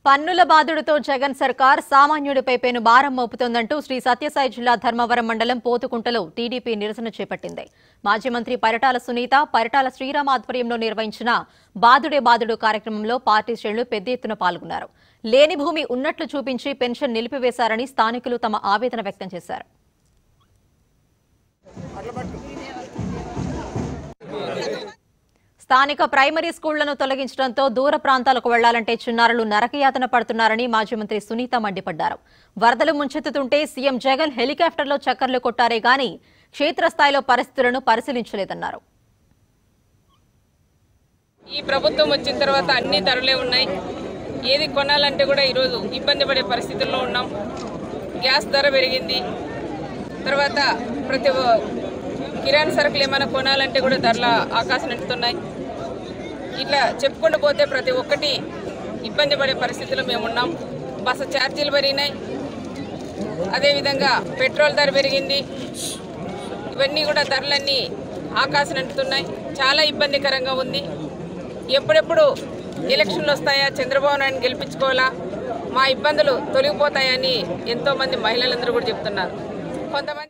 పన్నుల బాధుడితో జగన్ సర్కార్ సామాన్యుడిపై పెను భారం మోపుతోందంటూ శ్రీ సత్యసాయి జిల్లా ధర్మవరం మండలం పోతుకుంటలో టీడీపీ నిరసన చేపట్టింది మాజీ మంత్రి పరిటాల సునీత పరిటాల శ్రీరామ్ ఆధ్వర్యంలో నిర్వహించిన బాధుడే బాధుడు కార్యక్రమంలో పార్టీ శ్రేణులు పెద్ద ఎత్తున పాల్గొన్నారు లేని భూమి ఉన్నట్లు చూపించి పెన్షన్ నిలిపివేశారని స్థానికులు తమ ఆవేదన వ్యక్తం చేశారు స్థానిక ప్రైమరీ స్కూళ్లను తొలగించడంతో దూర ప్రాంతాలకు వెళ్లాలంటే చిన్నారులు నరకయాతన పడుతున్నారని మాజీ మంత్రి సునీత మండిపడ్డారు వరదలు ముంచెత్తుతుంటే సీఎం జగన్ హెలికాప్టర్లో చక్కర్లు కొట్టారే గాని క్షేత్రస్థాయిలో పరిస్థితులను పరిశీలించలేదన్నారు ఈ ప్రభుత్వం వచ్చిన తర్వాత అన్ని ధరలే ఉన్నాయి ఏది కొనాలంటే కూడా ఈరోజు ఇబ్బంది పడే పరిస్థితుల్లో ఉన్నాం గ్యాస్ ధర పెరిగింది తర్వాత ప్రతి ఒ- కిరాణా సరుకులు ఏమైనా కొనాలంటే కూడా ధరల ఆకాశం నెట్టుతున్నాయి ఇట్లా చెప్పుకుంటూ పోతే ప్రతి ఒక్కటి ఇబ్బంది పడే పరిస్థితిలో మేము ఉన్నాం బస ఛార్జీలు పెరిగినాయి అదేవిధంగా పెట్రోల్ ధర పెరిగింది ఇవన్నీ కూడా ధరలన్నీ ఆకాశం అంటుతున్నాయి చాలా ఇబ్బందికరంగా ఉంది ఎప్పుడెప్పుడు ఎలక్షన్లు వస్తాయా చంద్రబాబు నాయుడు గెలిపించుకోవాలా మా ఇబ్బందులు తొలగిపోతాయని ఎంతోమంది మహిళలందరూ కూడా చెప్తున్నారు కొంతమంది